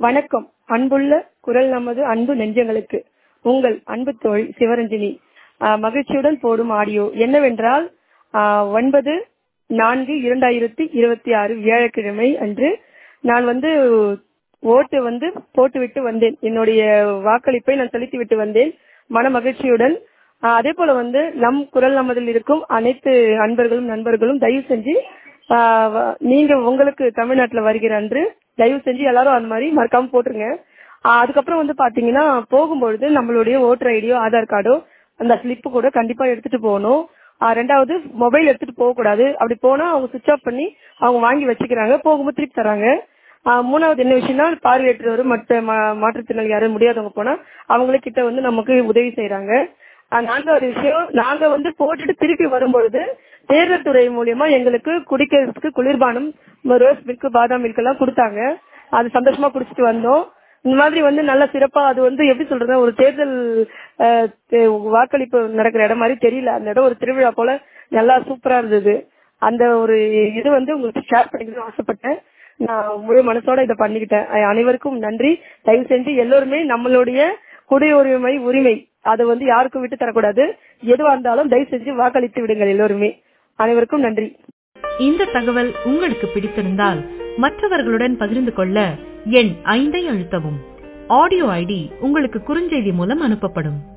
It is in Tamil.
வணக்கம் அன்புள்ள குரல் நமது அன்பு நெஞ்சங்களுக்கு உங்கள் அன்பு தோழி சிவரஞ்சனி ஆஹ் மகிழ்ச்சியுடன் போடும் ஆடியோ என்னவென்றால் ஆஹ் ஒன்பது நான்கு இரண்டாயிரத்தி இருபத்தி ஆறு வியாழக்கிழமை அன்று நான் வந்து ஓட்டு வந்து போட்டுவிட்டு வந்தேன் என்னுடைய வாக்களிப்பை நான் செலுத்தி விட்டு வந்தேன் மன மகிழ்ச்சியுடன் ஆஹ் அதே போல வந்து நம் குரல் நமதில் இருக்கும் அனைத்து அன்பர்களும் நண்பர்களும் தயவு செஞ்சு ஆஹ் வ- நீங்க உங்களுக்கு தமிழ்நாட்டுல வருகிற அன்று தயவு செஞ்சு எல்லாரும் அந்த மாதிரி மறக்காம போட்டுருங்க ஆஹ் அதுக்கப்புறம் வந்து பாத்தீங்கன்னா போகும்பொழுது நம்மளுடைய ஓட்டர் ஐடியோ ஆதார் கார்டோ அந்த ஸ்லிப்பு கூட கண்டிப்பா எடுத்துட்டு போகணும் ஆஹ் ரெண்டாவது மொபைல் எடுத்துட்டு போக கூடாது அப்படி போனா அவங்க சுவிச் ஆஃப் பண்ணி அவங்க வாங்கி வச்சுக்கிறாங்க போகும்போது திருப்பி தராங்க ஆஹ் மூணாவது என்ன விஷயம்னா பார்வையற்றவர் மற்ற மா- மாற்றுத்திறனாளி யாரும் முடியாதவங்க போனா அவங்களே கிட்ட வந்து நமக்கு உதவி செய்யறாங்க ஆஹ் நான்காவது விஷயம் நாங்க வந்து போட்டுட்டு திருப்பி வரும்பொழுது தேர்தல் துறை மூலியமா எங்களுக்கு குடிக்கிறதுக்கு குளிர்பானம் ரோஸ் மில்க் பாதாம் மில்க் எல்லாம் கொடுத்தாங்க அது சந்தோஷமா குடிச்சிட்டு வந்தோம் இந்த மாதிரி வந்து நல்ல சிறப்பா அது வந்து எப்படி சொல்றது ஒரு தேர்தல் ஆஹ், தே- வாக்களிப்பு நடக்கிற இடம் மாதிரி தெரியல அந்த இடம் ஒரு திருவிழா போல நல்லா சூப்பரா இருந்தது அந்த ஒரு இது வந்து உங்களுக்கு ஷேர் பண்ணிக்கணும்னு ஆசைப்பட்டேன் நான் முழு மனசோட இதை பண்ணிக்கிட்டேன் அஹ் அனைவருக்கும் நன்றி தயவு செஞ்சு எல்லோருமே நம்மளுடைய குடியுரிமை உரிமை அதை வந்து யாருக்கும் விட்டு தரக்கூடாது எதுவா இருந்தாலும் தயவு செஞ்சு வாக்களித்து விடுங்கள் எல்லோருமே அனைவருக்கும் நன்றி இந்த தகவல் உங்களுக்கு பிடித்திருந்தால் மற்றவர்களுடன் பகிர்ந்து கொள்ள எண் ஐந்தை அழுத்தவும் ஆடியோ ஐடி உங்களுக்கு குறுஞ்செய்தி மூலம் அனுப்பப்படும்